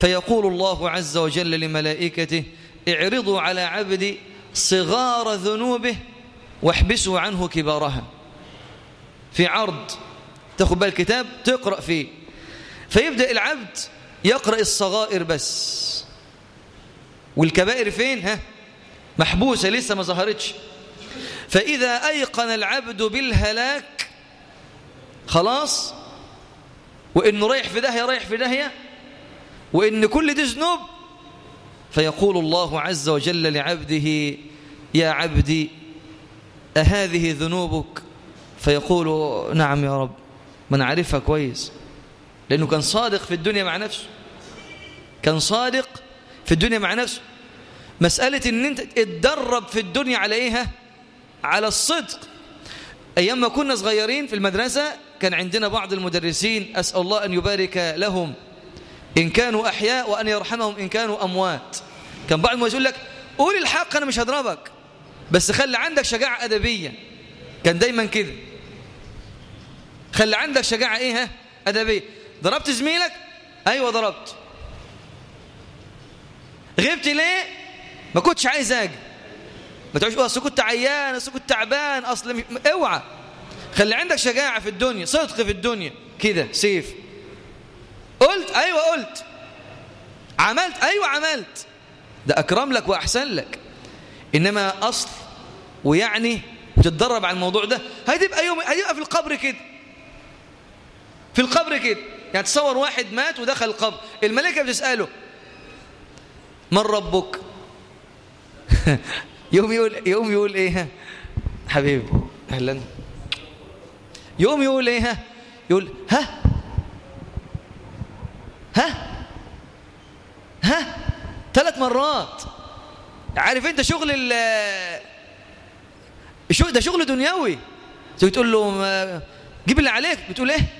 فيقول الله عز وجل لملائكته اعرضوا على عبدي صغار ذنوبه واحبسوا عنه كبارها في عرض تاخد بقى الكتاب تقرأ فيه فيبدأ العبد يقرأ الصغائر بس والكبائر فين ها محبوسة لسه ما ظهرتش فإذا أيقن العبد بالهلاك خلاص وإنه رايح في داهية رايح في داهية وإن كل دي ذنوب فيقول الله عز وجل لعبده يا عبدي أهذه ذنوبك فيقول نعم يا رب من عارفها كويس لأنه كان صادق في الدنيا مع نفسه كان صادق في الدنيا مع نفسه مسألة ان انت اتدرب في الدنيا على ايه على الصدق ايام ما كنا صغيرين في المدرسة كان عندنا بعض المدرسين اسأل الله ان يبارك لهم ان كانوا احياء وان يرحمهم ان كانوا اموات كان بعض المدرسين يقول لك قول الحق انا مش هضربك بس خلي عندك شجاعة ادبية كان دايما كده خلي عندك شجاعة ايه ها ادبية ضربت زميلك ايوه ضربت غبت ليه ما كنتش عايز اجي ما تقولش اصل كنت عيان اصل كنت تعبان اصل مش... اوعى خلي عندك شجاعه في الدنيا صدق في الدنيا كده سيف قلت ايوه قلت عملت ايوه عملت ده اكرم لك واحسن لك انما اصل ويعني وتتدرب على الموضوع ده هتبقى يوم هتبقى في القبر كده في القبر كده يعني تصور واحد مات ودخل القبر الملائكه بتساله من ربك يوم يقول يوم يقول ايه حبيبي اهلا يوم يقول ايه يقول ها ها ها ثلاث مرات عارف انت شغل ال شو ده شغل دنيوي تقول له جيب اللي عليك بتقول ايه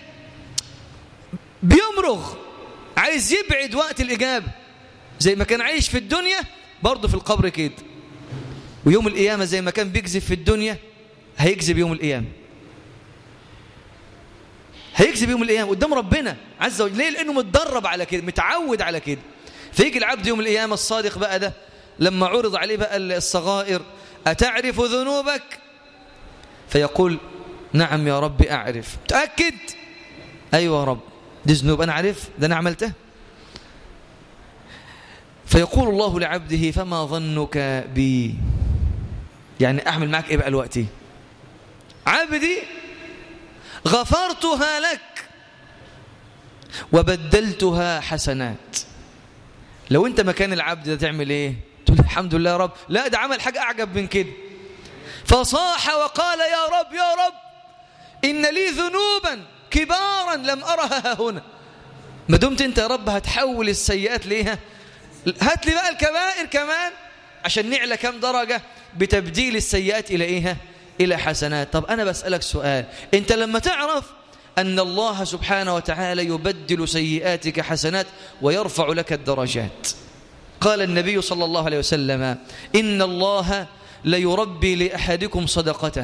بيمرغ عايز يبعد وقت الاجابه زي ما كان عايش في الدنيا برضه في القبر كده ويوم القيامة زي ما كان بيكذب في الدنيا هيكذب يوم القيامة هيكذب يوم القيامة قدام ربنا عز وجل ليه لأنه متدرب على كده متعود على كده فيجي العبد يوم القيامة الصادق بقى ده لما عرض عليه بقى الصغائر أتعرف ذنوبك فيقول نعم يا رب أعرف تأكد أيوة يا رب دي ذنوب أنا عارف ده أنا عملته فيقول الله لعبده فما ظنك بي يعني أعمل معك إيه بقى الوقت عبدي غفرتها لك وبدلتها حسنات لو أنت مكان العبد ده تعمل إيه تقول الحمد لله يا رب لا ده عمل حاجة أعجب من كده فصاح وقال يا رب يا رب إن لي ذنوبا كبارا لم أرها هنا ما دمت أنت يا رب هتحول السيئات ليها هات لي بقى الكبائر كمان عشان نعلى كم درجة بتبديل السيئات إلى إيه إلى حسنات طب أنا بسألك سؤال أنت لما تعرف أن الله سبحانه وتعالى يبدل سيئاتك حسنات ويرفع لك الدرجات قال النبي صلى الله عليه وسلم إن الله ليربي لأحدكم صدقته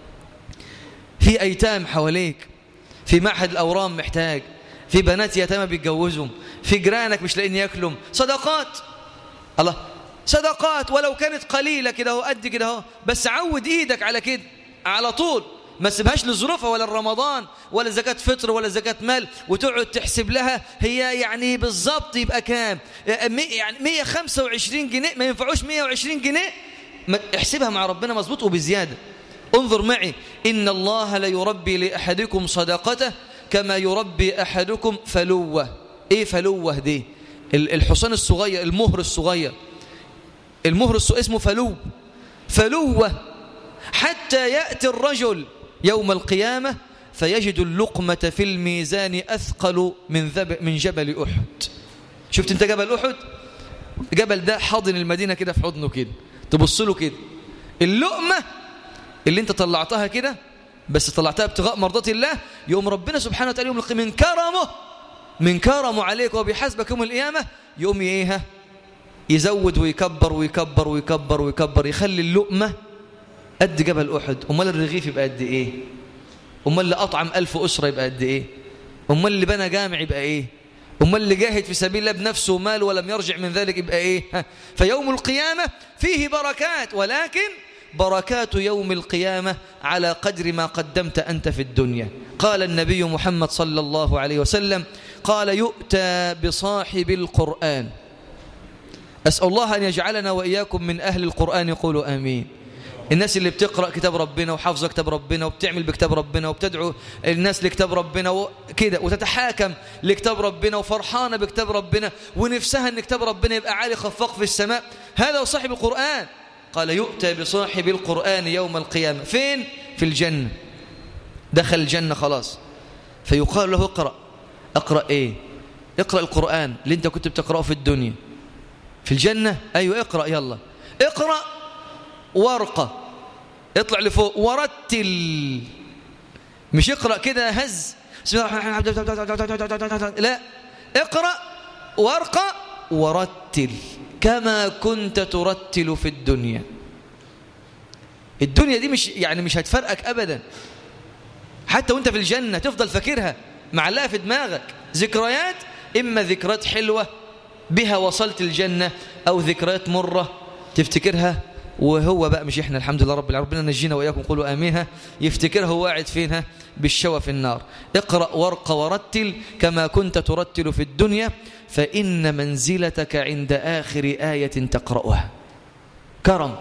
في أيتام حواليك في معهد الأورام محتاج في بنات يتامى بيتجوزهم في جيرانك مش لاقيين ياكلهم صدقات الله صدقات ولو كانت قليله كده اهو قد كده اهو بس عود ايدك على كده على طول ما تسيبهاش لظروفها ولا الرمضان ولا زكاة فطر ولا زكاة مال وتقعد تحسب لها هي يعني بالظبط يبقى كام يعني 125 جنيه ما ينفعوش 120 جنيه احسبها مع ربنا مظبوط وبزيادة انظر معي إن الله ليربي لأحدكم صدقته كما يربي أحدكم فلوة إيه فلوة دي الحصان الصغير المهر الصغير المهر الصغير اسمه فلو فلوة حتى يأتي الرجل يوم القيامة فيجد اللقمة في الميزان أثقل من, ذب من جبل أحد شفت انت جبل أحد جبل ده حاضن المدينة كده في حضنه كده تبص له كده اللقمة اللي انت طلعتها كده بس طلعتها ابتغاء مرضات الله يوم ربنا سبحانه وتعالى يوم من كرمه من كرمه عليك وبيحاسبك يوم القيامة يوم ايه يزود ويكبر ويكبر ويكبر ويكبر يخلي اللقمة قد جبل أحد أمال الرغيف يبقى قد إيه أمال اللي أطعم ألف أسرة يبقى قد إيه أمال اللي بنى جامع يبقى إيه أما اللي جاهد في سبيل الله بنفسه ومال ولم يرجع من ذلك يبقى إيه ها فيوم القيامة فيه بركات ولكن بركات يوم القيامة على قدر ما قدمت أنت في الدنيا قال النبي محمد صلى الله عليه وسلم قال يؤتى بصاحب القرآن أسأل الله أن يجعلنا وإياكم من أهل القرآن يقولوا آمين الناس اللي بتقرأ كتاب ربنا وحافظة كتاب ربنا وبتعمل بكتاب ربنا وبتدعو الناس لكتاب ربنا وكده وتتحاكم لكتاب ربنا وفرحانة بكتاب ربنا ونفسها أن كتاب ربنا يبقى عالي خفاق في السماء هذا هو صاحب القرآن قال يؤتى بصاحب القرآن يوم القيامة فين؟ في الجنة دخل الجنة خلاص فيقال له اقرأ اقرأ ايه؟ اقرأ القرآن اللي انت كنت بتقرأه في الدنيا في الجنة أيوة اقرأ يلا اقرأ ورقة اطلع لفوق ورتل مش اقرأ كده هز بسم الله الرحمن الرحيم لا اقرأ ورقة ورتل كما كنت ترتل في الدنيا الدنيا دي مش يعني مش هتفرقك أبدا حتى وانت في الجنة تفضل فاكرها معلقة في دماغك ذكريات إما ذكريات حلوة بها وصلت الجنة أو ذكريات مرة تفتكرها وهو بقى مش احنا الحمد لله رب العالمين ربنا نجينا وإياكم قولوا آمينها يفتكرها هو قاعد فينها بالشوى في النار اقرأ ورق ورتل كما كنت ترتل في الدنيا فإن منزلتك عند آخر آية تقرأها كرم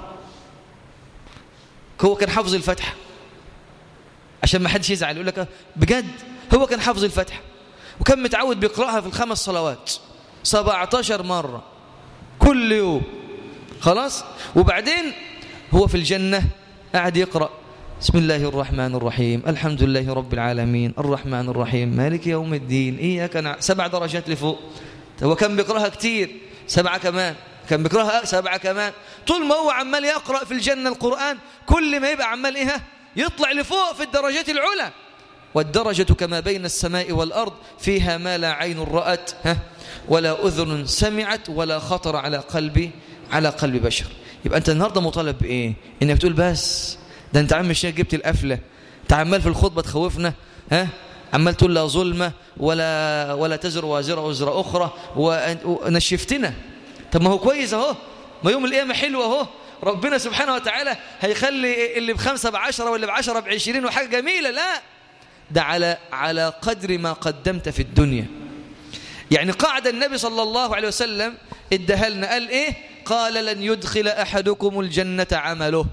هو كان حافظ الفتحة عشان ما حدش يزعل يقول لك بجد هو كان حافظ الفتحة وكان متعود بيقرأها في الخمس صلوات 17 مرة كل يوم خلاص وبعدين هو في الجنة قاعد يقرأ بسم الله الرحمن الرحيم الحمد لله رب العالمين الرحمن الرحيم مالك يوم الدين إياك نع... سبع درجات لفوق هو كان بيقرأها كتير سبعة كمان كان بيقرأها سبعة كمان طول ما هو عمال يقرأ في الجنة القرآن كل ما يبقى عمال إيه يطلع لفوق في الدرجات العلى والدرجة كما بين السماء والأرض فيها ما لا عين رأت ها ولا أذن سمعت ولا خطر على قلب على قلب بشر يبقى أنت النهاردة مطالب بإيه إنك تقول بس ده أنت عم الشيخ جبت القفلة أنت عمال في الخطبة تخوفنا ها عمال تقول لا ظلمة ولا ولا تزر وازرة وزر أخرى ونشفتنا طب ما هو كويس أهو ما يوم القيامة حلوة أهو ربنا سبحانه وتعالى هيخلي اللي بخمسة بعشرة واللي بعشرة بعشرين وحاجة جميلة لا ده على على قدر ما قدمت في الدنيا يعني قاعدة النبي صلى الله عليه وسلم ادها لنا قال ايه قال لن يدخل احدكم الجنة عمله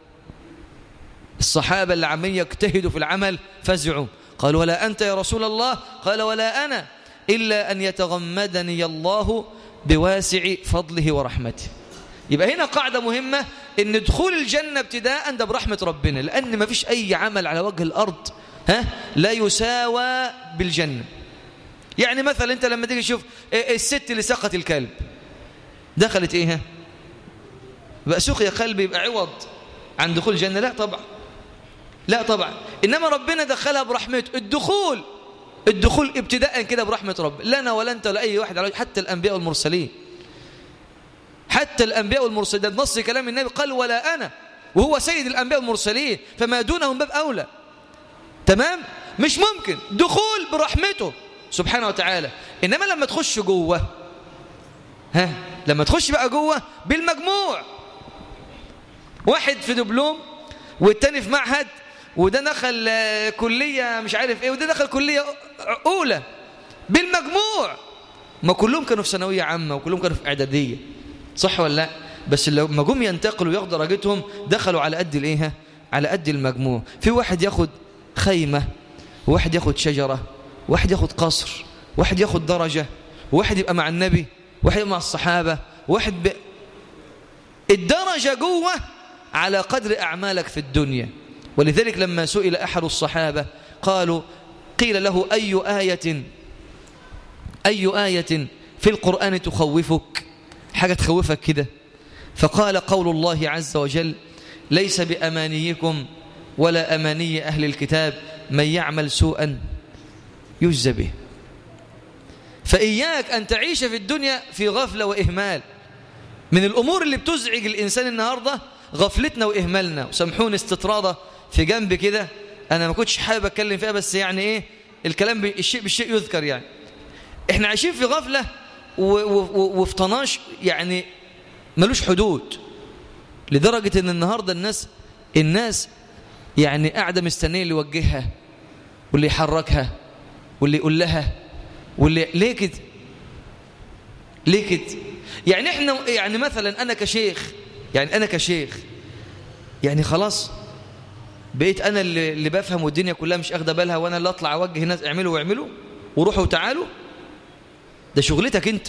الصحابة اللي عمالين يجتهدوا في العمل فزعوا قال ولا أنت يا رسول الله قال ولا أنا إلا أن يتغمدني الله بواسع فضله ورحمته يبقى هنا قاعدة مهمة ان دخول الجنة ابتداء ده برحمة ربنا لأن ما فيش أي عمل على وجه الأرض ها لا يساوى بالجنة يعني مثلا انت لما تيجي تشوف الست اللي سقط الكلب دخلت ايه بقى سقي قلب يبقى عوض عن دخول الجنة لا طبعا لا طبعا إنما ربنا دخلها برحمته الدخول الدخول ابتداء كده برحمة رب لنا ولا أنت ولا أي واحد حتى الأنبياء والمرسلين حتى الأنبياء والمرسلين ده نص كلام النبي قال ولا أنا وهو سيد الأنبياء والمرسلين فما دونهم باب أولى تمام مش ممكن دخول برحمته سبحانه وتعالى إنما لما تخش جوه ها لما تخش بقى جوه بالمجموع واحد في دبلوم والتاني في معهد وده دخل كلية مش عارف ايه وده دخل كلية أولى بالمجموع ما كلهم كانوا في ثانوية عامة وكلهم كانوا في إعدادية صح ولا لا بس لما جم ينتقلوا وياخدوا درجتهم دخلوا على قد الايه على قد المجموع في واحد ياخد خيمة وواحد ياخد شجرة واحد ياخد قصر واحد ياخد درجة واحد يبقى مع النبي واحد يبقى مع الصحابة واحد ب... الدرجة جوه على قدر أعمالك في الدنيا ولذلك لما سئل أحد الصحابة قالوا قيل له أي آية أي آية في القرآن تخوفك حاجة تخوفك كده فقال قول الله عز وجل ليس بأمانيكم ولا أماني أهل الكتاب من يعمل سوءا يجزى به فإياك أن تعيش في الدنيا في غفلة وإهمال من الأمور اللي بتزعج الإنسان النهاردة غفلتنا وإهمالنا وسامحوني استطرادة في جنب كده أنا ما كنتش حابب أتكلم فيها بس يعني إيه الكلام الشيء بالشيء يذكر يعني احنا عايشين في غفلة وفي طناش يعني ملوش حدود لدرجة ان النهاردة الناس الناس يعني قاعدة مستنية اللي يوجهها واللي يحركها واللي يقول لها واللي ليه كده ليه كده يعني احنا يعني مثلا انا كشيخ يعني انا كشيخ يعني خلاص بقيت انا اللي, اللي بفهم والدنيا كلها مش اخده بالها وانا اللي اطلع اوجه الناس اعملوا واعملوا وروحوا وتعالوا ده شغلتك انت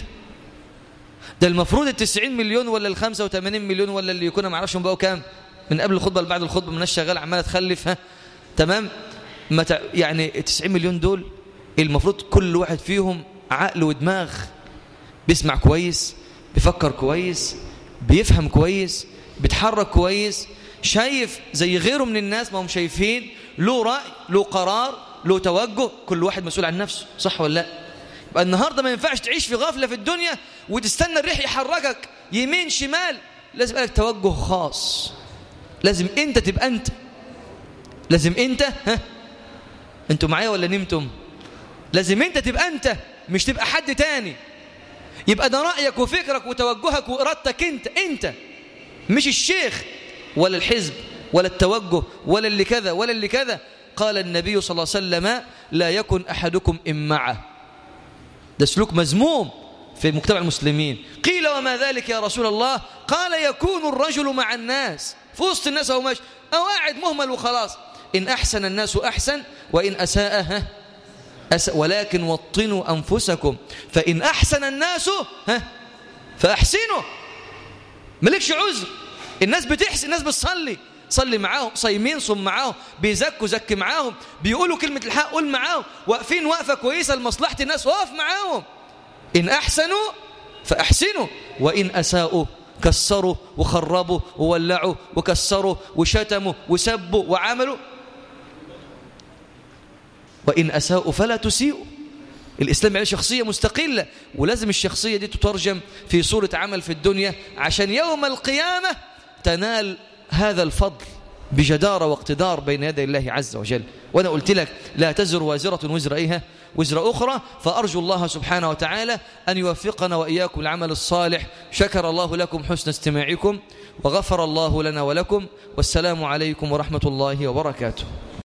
ده المفروض ال 90 مليون ولا ال 85 مليون ولا اللي يكون ما اعرفش بقوا كام من قبل الخطبه لبعد الخطبه الناس شغاله عماله تخلف ها تمام متى يعني 90 مليون دول المفروض كل واحد فيهم عقل ودماغ بيسمع كويس بيفكر كويس بيفهم كويس بيتحرك كويس شايف زي غيره من الناس ما هم شايفين له رأي له قرار له توجه كل واحد مسؤول عن نفسه صح ولا لا يبقى النهارده ما ينفعش تعيش في غفلة في الدنيا وتستنى الريح يحركك يمين شمال لازم لك توجه خاص لازم انت تبقى انت لازم انت ها انتوا معايا ولا نمتم لازم انت تبقى انت مش تبقى حد تاني يبقى ده رأيك وفكرك وتوجهك وإرادتك انت انت مش الشيخ ولا الحزب ولا التوجه ولا اللي كذا ولا اللي كذا قال النبي صلى الله عليه وسلم لا يكن أحدكم إمعة ده سلوك مذموم في مجتمع المسلمين قيل وما ذلك يا رسول الله قال يكون الرجل مع الناس في وسط الناس أو ماشي أو قاعد مهمل وخلاص إن أحسن الناس أحسن وإن أساء أسأ ولكن وطنوا أنفسكم فإن أحسن الناس ها فأحسنوا ملكش عذر الناس بتحسن الناس بتصلي صلي معاهم صايمين صم معاهم بيزكوا زك معاهم بيقولوا كلمة الحق قول معاهم واقفين وقفة كويسة لمصلحة الناس وقف معاهم إن أحسنوا فأحسنوا وإن أساءوا كسروا وخربوا وولعوا وكسروا وشتموا وسبوا وعملوا وإن أساءوا فلا تسيئوا الإسلام يعني شخصية مستقلة ولازم الشخصية دي تترجم في صورة عمل في الدنيا عشان يوم القيامة تنال هذا الفضل بجدارة واقتدار بين يدي الله عز وجل وأنا قلت لك لا تزر وازرة وزر إيها وزر أخرى فأرجو الله سبحانه وتعالى أن يوفقنا وإياكم العمل الصالح شكر الله لكم حسن استماعكم وغفر الله لنا ولكم والسلام عليكم ورحمة الله وبركاته